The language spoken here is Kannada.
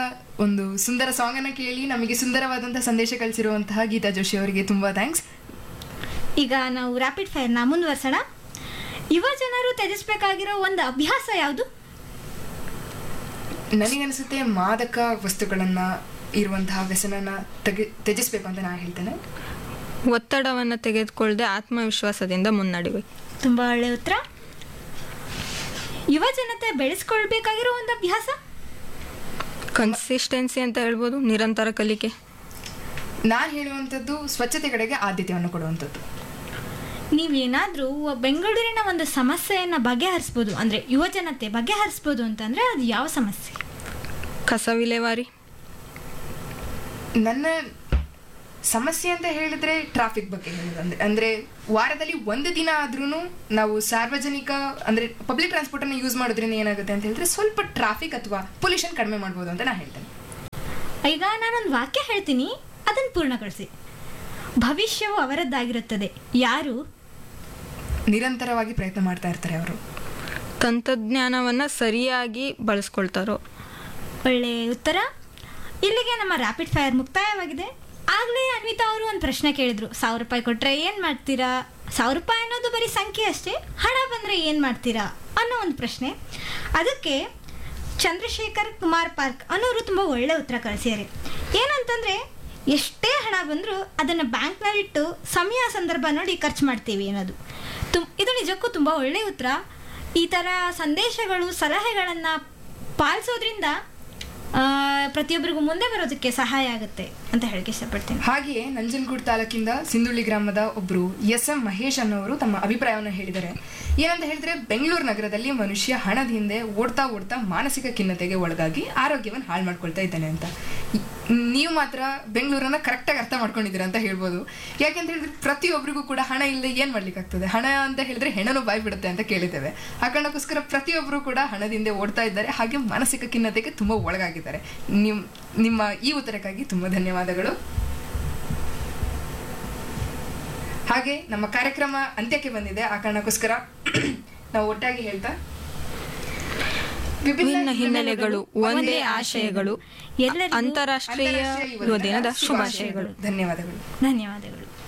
ಒಂದು ಸುಂದರ ಸಾಂಗ್ ಅನ್ನ ಕೇಳಿ ನಮಗೆ ಸುಂದರವಾದಂತಹ ಸಂದೇಶ ಕಳಿಸಿರುವಂತಹ ಗೀತಾ ಜೋಶಿ ಅವರಿಗೆ ತುಂಬಾ ಥ್ಯಾಂಕ್ಸ್ ಈಗ ನಾವು ರ್ಯಾಪಿಡ್ ಫೈರ್ನ ಮುಂದುವರ್ಸೋಣ ಯುವ ಜನರು ತ್ಯಜಿಸಬೇಕಾಗಿರೋ ಒಂದು ಅಭ್ಯಾಸ ಯಾವುದು ನನಗನ್ಸುತ್ತೆ ಮಾದಕ ವಸ್ತುಗಳನ್ನ ಇರುವಂತಹ ವ್ಯಸನನ ತೆಗೆ ತ್ಯಜಿಸ್ಬೇಕು ಅಂತ ನಾನು ಹೇಳ್ತೇನೆ ಒತ್ತಡವನ್ನು ತೆಗೆದುಕೊಳ್ಳದೆ ಆತ್ಮವಿಶ್ವಾಸದಿಂದ ಮುನ್ನಡಿಬೇಕು ತುಂಬ ಒಳ್ಳೆ ಉತ್ತರ ಯುವ ಜನತೆ ಬೆಳೆಸ್ಕೊಳ್ಬೇಕಾಗಿರೋ ಒಂದು ಅಭ್ಯಾಸ ಕನ್ಸಿಸ್ಟೆನ್ಸಿ ಅಂತ ಹೇಳ್ಬೋದು ನಿರಂತರ ಕಲಿಕೆ ನಾನು ಹೇಳುವಂಥದ್ದು ಸ್ವಚ್ಛತೆ ಕಡೆಗೆ ಆದ್ಯತೆಯನ್ನು ಕೊಡುವಂಥದ್ದು ನೀವೇನಾದರೂ ಬೆಂಗಳೂರಿನ ಒಂದು ಸಮಸ್ಯೆಯನ್ನು ಬಗೆಹರಿಸ್ಬೋದು ಅಂದರೆ ಯುವ ಜನತೆ ಬಗೆಹರಿಸ್ಬೋದು ಅಂತಂದರೆ ಅದು ಯಾವ ಸಮಸ್ಯೆ ಕಸ ವಿಲೇವಾರಿ ನನ್ನ ಸಮಸ್ಯೆ ಅಂತ ಹೇಳಿದ್ರೆ ಟ್ರಾಫಿಕ್ ಬಗ್ಗೆ ಹೇಳೋದಂದ್ರೆ ಅಂದ್ರೆ ವಾರದಲ್ಲಿ ಒಂದು ದಿನ ಆದ್ರೂ ನಾವು ಸಾರ್ವಜನಿಕ ಅಂದ್ರೆ ಪಬ್ಲಿಕ್ ಟ್ರಾನ್ಸ್ಪೋರ್ಟ್ ಅನ್ನು ಯೂಸ್ ಮಾಡೋದ್ರಿಂದ ಏನಾಗುತ್ತೆ ಅಂತ ಹೇಳಿದ್ರೆ ಸ್ವಲ್ಪ ಟ್ರಾಫಿಕ್ ಅಥವಾ ಪೊಲ್ಯೂಷನ್ ಕಡಿಮೆ ಮಾಡ್ಬೋದು ಅಂತ ನಾನು ಹೇಳ್ತೇನೆ ಈಗ ನಾನೊಂದು ವಾಕ್ಯ ಹೇಳ್ತೀನಿ ಅದನ್ನು ಪೂರ್ಣಗೊಳಿಸಿ ಭವಿಷ್ಯವು ಅವರದ್ದಾಗಿರುತ್ತದೆ ಯಾರು ನಿರಂತರವಾಗಿ ಪ್ರಯತ್ನ ಮಾಡ್ತಾ ಇರ್ತಾರೆ ಅವರು ತಂತ್ರಜ್ಞಾನವನ್ನು ಸರಿಯಾಗಿ ಬಳಸ್ಕೊಳ್ತಾರೋ ಒಳ್ಳೆ ಉತ್ತರ ಇಲ್ಲಿಗೆ ನಮ್ಮ ರ್ಯಾಪಿಡ್ ಫೈರ್ ಮುಕ್ತಾಯವಾಗಿದೆ ಆಗಲೇ ಅನ್ವಿತಾ ಅವರು ಒಂದು ಪ್ರಶ್ನೆ ಕೇಳಿದ್ರು ಸಾವಿರ ರೂಪಾಯಿ ಕೊಟ್ಟರೆ ಏನು ಮಾಡ್ತೀರಾ ಸಾವಿರ ರೂಪಾಯಿ ಅನ್ನೋದು ಬರೀ ಸಂಖ್ಯೆ ಅಷ್ಟೇ ಹಣ ಬಂದರೆ ಏನು ಮಾಡ್ತೀರಾ ಅನ್ನೋ ಒಂದು ಪ್ರಶ್ನೆ ಅದಕ್ಕೆ ಚಂದ್ರಶೇಖರ್ ಕುಮಾರ್ ಪಾರ್ಕ್ ಅನ್ನೋರು ತುಂಬ ಒಳ್ಳೆ ಉತ್ತರ ಕಳಿಸಿದ್ದಾರೆ ಏನಂತಂದರೆ ಎಷ್ಟೇ ಹಣ ಬಂದರೂ ಅದನ್ನು ಬ್ಯಾಂಕ್ನಲ್ಲಿಟ್ಟು ಸಮಯ ಸಂದರ್ಭ ನೋಡಿ ಖರ್ಚು ಮಾಡ್ತೀವಿ ಅನ್ನೋದು ತುಮ್ ಇದು ನಿಜಕ್ಕೂ ತುಂಬ ಒಳ್ಳೆಯ ಉತ್ತರ ಈ ಥರ ಸಂದೇಶಗಳು ಸಲಹೆಗಳನ್ನು ಪಾಲಿಸೋದ್ರಿಂದ ಆ, ಪ್ರತಿಯೊಬ್ಬರಿಗೂ ಮುಂದೆ ಬರೋದಕ್ಕೆ ಸಹಾಯ ಆಗುತ್ತೆ ಅಂತ ಹೇಳಕ್ಕೆ ಇಷ್ಟಪಡ್ತೀನಿ ಹಾಗೆಯೇ ನಂಜನಗೂಡು ತಾಲೂಕಿಂದ ಸಿಂಧುಳ್ಳಿ ಗ್ರಾಮದ ಒಬ್ರು ಎಸ್ ಎಂ ಮಹೇಶ್ ಅನ್ನೋರು ತಮ್ಮ ಅಭಿಪ್ರಾಯವನ್ನು ಹೇಳಿದ್ದಾರೆ ಏನಂತ ಹೇಳಿದ್ರೆ ಬೆಂಗಳೂರು ನಗರದಲ್ಲಿ ಮನುಷ್ಯ ಹಣದ ಹಿಂದೆ ಓಡ್ತಾ ಓಡ್ತಾ ಮಾನಸಿಕ ಖಿನ್ನತೆಗೆ ಒಳಗಾಗಿ ಆರೋಗ್ಯವನ್ನು ಹಾಳು ಮಾಡ್ಕೊಳ್ತಾ ಇದ್ದಾನೆ ಅಂತ ಈ- ನೀವು ಮಾತ್ರ ಬೆಂಗಳೂರನ್ನ ಕರೆಕ್ಟಾಗಿ ಅರ್ಥ ಮಾಡ್ಕೊಂಡಿದ್ದೀರಾ ಅಂತ ಹೇಳ್ಬೋದು ಯಾಕೆಂತ ಹೇಳಿದ್ರೆ ಪ್ರತಿಯೊಬ್ಬರಿಗೂ ಕೂಡ ಹಣ ಇಲ್ಲದೆ ಏನ್ ಮಾಡ್ಲಿಕ್ಕಾಗ್ತದೆ ಹಣ ಅಂತ ಹೇಳಿದ್ರೆ ಹೆಣನು ಬಾಯಿ ಬಿಡುತ್ತೆ ಅಂತ ಕೇಳಿದ್ದೇವೆ ಆ ಕಾರಣಕ್ಕೋಸ್ಕರ ಪ್ರತಿಯೊಬ್ಬರು ಕೂಡ ಹಣದಿಂದ ಓಡ್ತಾ ಇದ್ದಾರೆ ಹಾಗೆ ಮಾನಸಿಕ ಖಿನ್ನತೆಗೆ ತುಂಬಾ ಒಳಗಾಗಿದ್ದಾರೆ ನಿಮ್ ನಿಮ್ಮ ಈ ಉತ್ತರಕ್ಕಾಗಿ ತುಂಬಾ ಧನ್ಯವಾದಗಳು ಹಾಗೆ ನಮ್ಮ ಕಾರ್ಯಕ್ರಮ ಅಂತ್ಯಕ್ಕೆ ಬಂದಿದೆ ಆ ಕಾರಣಕ್ಕೋಸ್ಕರ ನಾವು ಒಟ್ಟಾಗಿ ಹೇಳ್ತಾ ವಿಭಿನ್ನ ಹಿನ್ನೆಲೆಗಳು ಒಂದೇ ಆಶಯಗಳು ಎಲ್ಲರಿಗೂ ಅಂತಾರಾಷ್ಟ್ರೀಯ ಯುವ ದಿನದ ಶುಭಾಶಯಗಳು ಧನ್ಯವಾದಗಳು ಧನ್ಯವಾದಗಳು